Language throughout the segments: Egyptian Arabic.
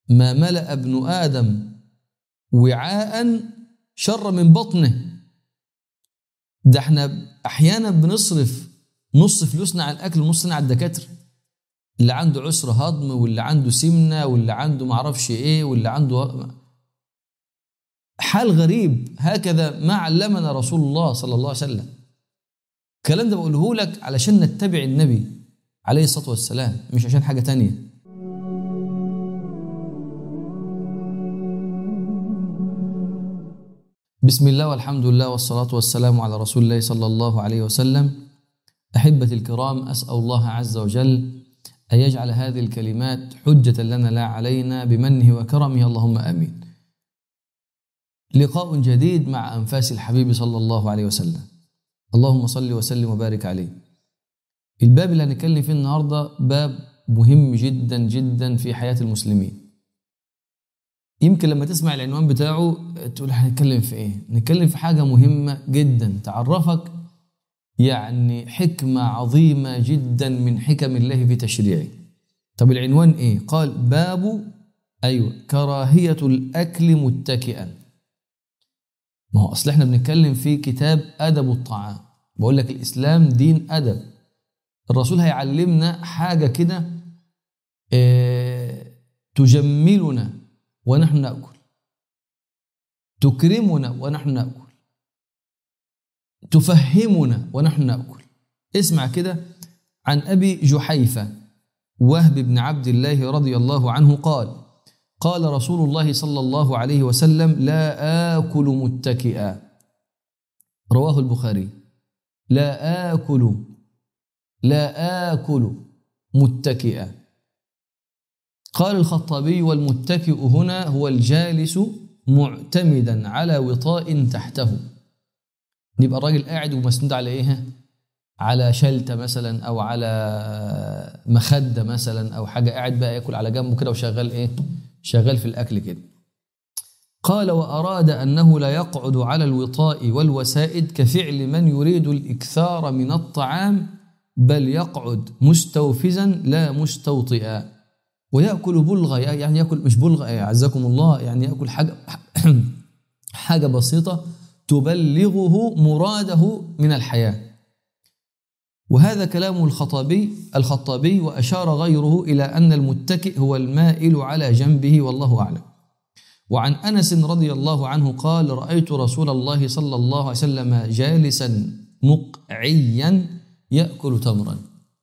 ما ملأ ابن آدم وعاء شر من بطنه ده احنا احيانا بنصرف نص فلوسنا على الاكل ونصنا على الدكاتره اللي عنده عسر هضم واللي عنده سمنه واللي عنده معرفش ايه واللي عنده حال غريب هكذا ما علمنا رسول الله صلى الله عليه وسلم الكلام ده بقوله لك علشان نتبع النبي عليه الصلاه والسلام مش عشان حاجه تانية بسم الله والحمد لله والصلاة والسلام على رسول الله صلى الله عليه وسلم أحبتي الكرام أسأل الله عز وجل أن يجعل هذه الكلمات حجة لنا لا علينا بمنه وكرمه اللهم آمين لقاء جديد مع أنفاس الحبيب صلى الله عليه وسلم اللهم صل وسلم وبارك عليه الباب اللي هنتكلم فيه النهاردة باب مهم جدا جدا في حياة المسلمين يمكن لما تسمع العنوان بتاعه تقول هنتكلم في ايه نتكلم في حاجة مهمة جدا تعرفك يعني حكمة عظيمة جدا من حكم الله في تشريعه طب العنوان ايه قال باب ايوه كراهية الاكل متكئا ما هو اصل احنا بنتكلم في كتاب ادب الطعام بقول لك الاسلام دين ادب الرسول هيعلمنا حاجة كده اه تجملنا ونحن ناكل تكرمنا ونحن ناكل تفهمنا ونحن ناكل اسمع كده عن ابي جحيفه وهب بن عبد الله رضي الله عنه قال قال رسول الله صلى الله عليه وسلم لا اكل متكئا رواه البخاري لا اكل لا اكل متكئا قال الخطابي والمتكئ هنا هو الجالس معتمدا على وطاء تحته يبقى الراجل قاعد ومسنود على ايه على شلته مثلا او على مخده مثلا او حاجه قاعد بقى ياكل على جنبه كده وشغال ايه شغال في الاكل كده قال واراد انه لا يقعد على الوطاء والوسائد كفعل من يريد الاكثار من الطعام بل يقعد مستوفزا لا مستوطئا ويأكل بلغة يعني يأكل مش بلغة أعزكم الله يعني يأكل حاجة حاجة بسيطة تبلغه مراده من الحياة وهذا كلام الخطابي الخطابي وأشار غيره إلى أن المتكئ هو المائل على جنبه والله أعلم وعن أنس رضي الله عنه قال رأيت رسول الله صلى الله عليه وسلم جالسا مقعيا يأكل تمرا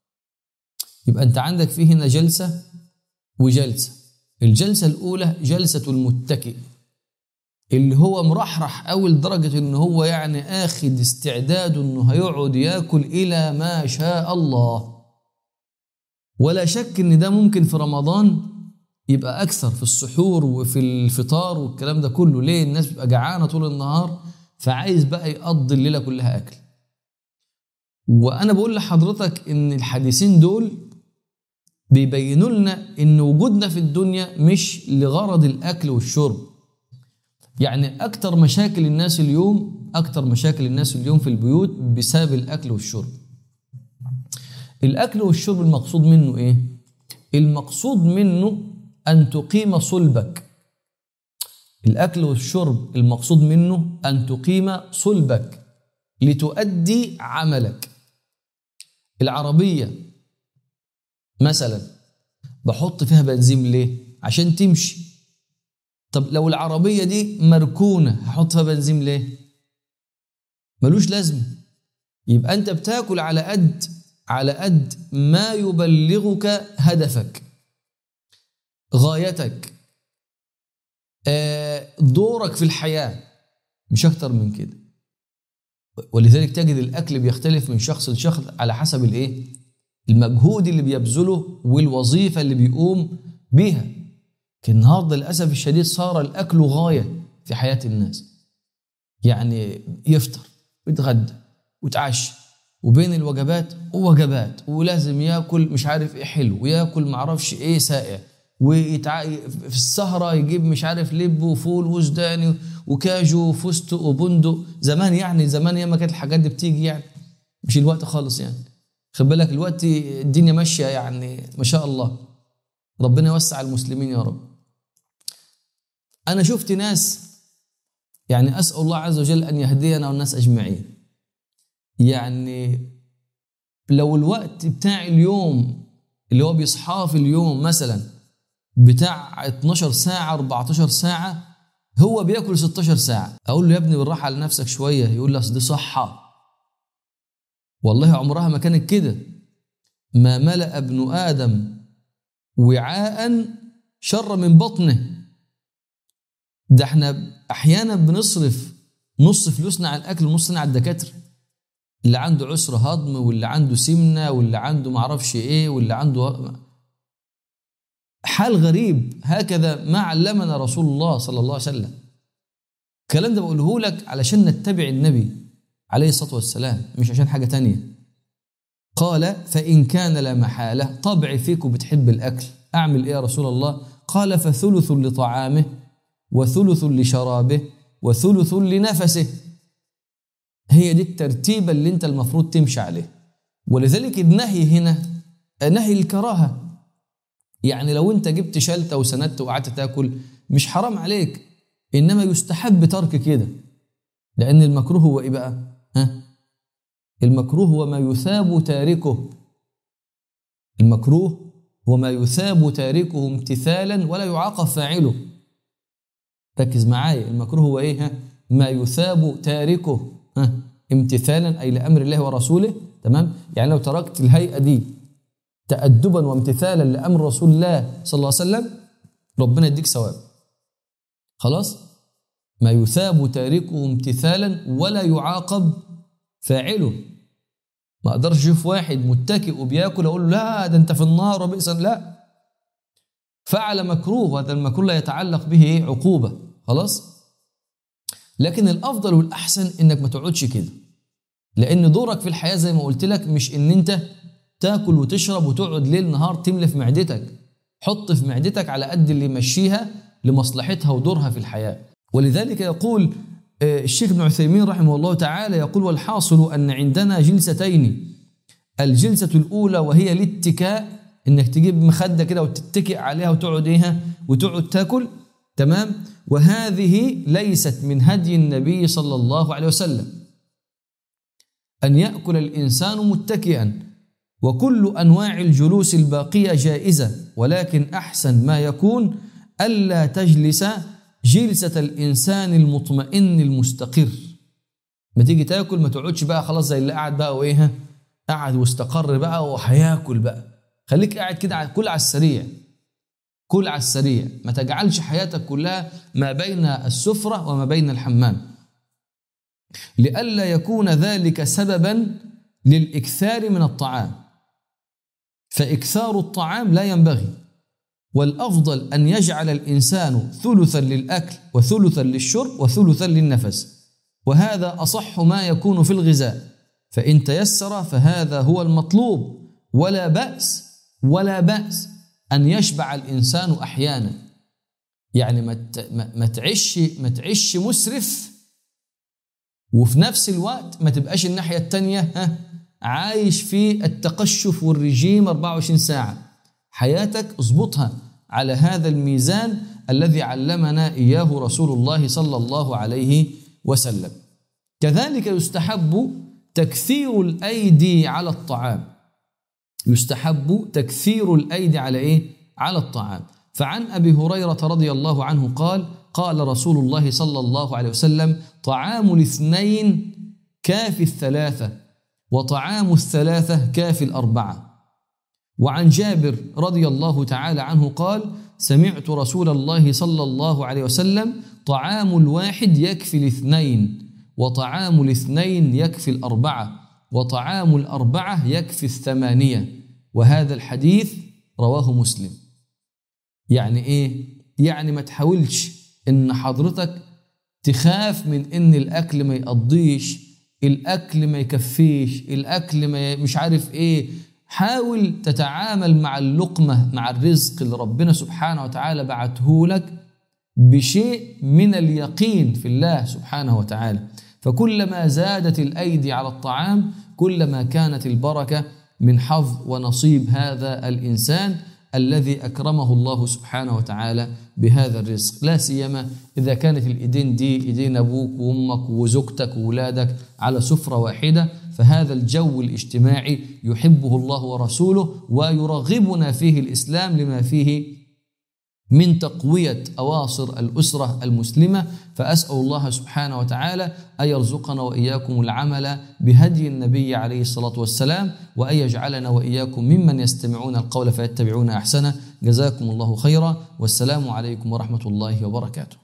يبقى أنت عندك فيه هنا جلسة وجلسة الجلسة الأولى جلسة المتكئ اللي هو مرحرح أوي لدرجة إن هو يعني آخد استعداده إنه هيقعد ياكل إلى ما شاء الله ولا شك إن ده ممكن في رمضان يبقى أكثر في السحور وفي الفطار والكلام ده كله ليه الناس بتبقى جعانة طول النهار فعايز بقى يقضي الليلة كلها أكل وأنا بقول لحضرتك إن الحديثين دول بيبينوا لنا ان وجودنا في الدنيا مش لغرض الاكل والشرب يعني اكتر مشاكل الناس اليوم اكتر مشاكل الناس اليوم في البيوت بسبب الاكل والشرب الاكل والشرب المقصود منه ايه المقصود منه ان تقيم صلبك الاكل والشرب المقصود منه ان تقيم صلبك لتؤدي عملك العربيه مثلا بحط فيها بنزين ليه عشان تمشي طب لو العربية دي مركونة هحط فيها بنزين ليه ملوش لازمة يبقى أنت بتاكل على قد على قد ما يبلغك هدفك غايتك دورك في الحياة مش أكتر من كده ولذلك تجد الأكل بيختلف من شخص لشخص على حسب الإيه المجهود اللي بيبذله والوظيفة اللي بيقوم بيها النهارده للأسف الشديد صار الأكل غاية في حياة الناس يعني يفطر ويتغدى ويتعشى وبين الوجبات ووجبات ولازم ياكل مش عارف ايه حلو وياكل معرفش ايه سائع ويتع... في السهرة يجيب مش عارف لب وفول وسوداني وكاجو وفستق وبندق زمان يعني زمان ياما كانت الحاجات دي بتيجي يعني مش الوقت خالص يعني خد بالك دلوقتي الدنيا ماشيه يعني ما شاء الله ربنا يوسع المسلمين يا رب أنا شفت ناس يعني أسأل الله عز وجل أن يهدينا والناس أجمعين يعني لو الوقت بتاع اليوم اللي هو بيصحاه في اليوم مثلا بتاع 12 ساعة 14 ساعة هو بياكل 16 ساعة أقول له يا ابني بالراحة على نفسك شوية يقول لي أصل دي صحة والله عمرها ما كانت كده ما ملأ ابن آدم وعاء شر من بطنه ده احنا احيانا بنصرف نص فلوسنا على الاكل ونصنا على الدكاتره اللي عنده عسر هضم واللي عنده سمنه واللي عنده معرفش ايه واللي عنده حال غريب هكذا ما علمنا رسول الله صلى الله عليه وسلم الكلام ده بقوله لك علشان نتبع النبي عليه الصلاه والسلام مش عشان حاجه تانية قال فان كان لا محاله طبعي فيك وبتحب الاكل اعمل ايه يا رسول الله قال فثلث لطعامه وثلث لشرابه وثلث لنفسه هي دي الترتيبة اللي انت المفروض تمشي عليه ولذلك النهي هنا نهي الكراهة يعني لو انت جبت شلتة وسندت وقعدت تاكل مش حرام عليك انما يستحب ترك كده لان المكروه هو ايه بقى ها المكروه هو ما يثاب تاركه المكروه هو ما يثاب تاركه امتثالا ولا يعاقب فاعله ركز معايا المكروه هو ايه ها ما يثاب تاركه ها امتثالا اي لامر الله ورسوله تمام يعني لو تركت الهيئه دي تادبا وامتثالا لامر رسول الله صلى الله عليه وسلم ربنا يديك ثواب خلاص ما يثاب تاركه امتثالا ولا يعاقب فاعله ما اقدرش اشوف واحد متكئ وبياكل اقول له لا ده انت في النار وبئس لا فعل مكروه وهذا المكروه لا يتعلق به ايه عقوبه خلاص لكن الافضل والاحسن انك ما تقعدش كده لان دورك في الحياه زي ما قلت لك مش ان انت تاكل وتشرب وتقعد ليل نهار تملى في معدتك حط في معدتك على قد اللي يمشيها لمصلحتها ودورها في الحياه ولذلك يقول الشيخ ابن عثيمين رحمه الله تعالى يقول والحاصل ان عندنا جلستين الجلسه الاولى وهي الاتكاء انك تجيب مخده كده وتتكئ عليها وتقعد ايها وتقعد تاكل تمام وهذه ليست من هدي النبي صلى الله عليه وسلم ان ياكل الانسان متكئا وكل انواع الجلوس الباقيه جائزه ولكن احسن ما يكون الا تجلس جلسه الانسان المطمئن المستقر ما تيجي تاكل ما تقعدش بقى خلاص زي اللي قاعد بقى وايه قاعد واستقر بقى وهياكل بقى خليك قاعد كده كل على السريع كل على السريع ما تجعلش حياتك كلها ما بين السفرة وما بين الحمام لئلا يكون ذلك سببا للإكثار من الطعام فإكثار الطعام لا ينبغي والأفضل أن يجعل الإنسان ثلثا للأكل وثلثا للشرب وثلثا للنفس وهذا أصح ما يكون في الغذاء فإن تيسر فهذا هو المطلوب ولا بأس ولا بأس أن يشبع الإنسان أحيانا يعني ما ما تعيش ما تعيش مسرف وفي نفس الوقت ما تبقاش الناحية التانية ها عايش في التقشف والرجيم 24 ساعة حياتك اظبطها على هذا الميزان الذي علمنا إياه رسول الله صلى الله عليه وسلم كذلك يستحب تكثير الأيدي على الطعام يستحب تكثير الأيدي على إيه؟ على الطعام فعن أبي هريرة رضي الله عنه قال قال رسول الله صلى الله عليه وسلم طعام الاثنين كافي الثلاثة وطعام الثلاثة كافي الأربعة وعن جابر رضي الله تعالى عنه قال سمعت رسول الله صلى الله عليه وسلم طعام الواحد يكفي الاثنين وطعام الاثنين يكفي الأربعة وطعام الأربعة يكفي الثمانية وهذا الحديث رواه مسلم يعني إيه؟ يعني ما تحاولش إن حضرتك تخاف من إن الأكل ما يقضيش الأكل ما يكفيش الأكل ما مش عارف إيه حاول تتعامل مع اللقمة مع الرزق اللي ربنا سبحانه وتعالى بعته لك بشيء من اليقين في الله سبحانه وتعالى فكلما زادت الأيدي على الطعام كلما كانت البركة من حظ ونصيب هذا الإنسان الذي أكرمه الله سبحانه وتعالى بهذا الرزق لا سيما إذا كانت الإيدين دي إيدين أبوك وأمك وزوجتك وولادك على سفرة واحدة فهذا الجو الاجتماعي يحبه الله ورسوله ويرغبنا فيه الإسلام لما فيه من تقوية أواصر الأسرة المسلمة فأسأل الله سبحانه وتعالى أن يرزقنا وإياكم العمل بهدي النبي عليه الصلاة والسلام وأن يجعلنا وإياكم ممن يستمعون القول فيتبعون أحسنه جزاكم الله خيرا والسلام عليكم ورحمة الله وبركاته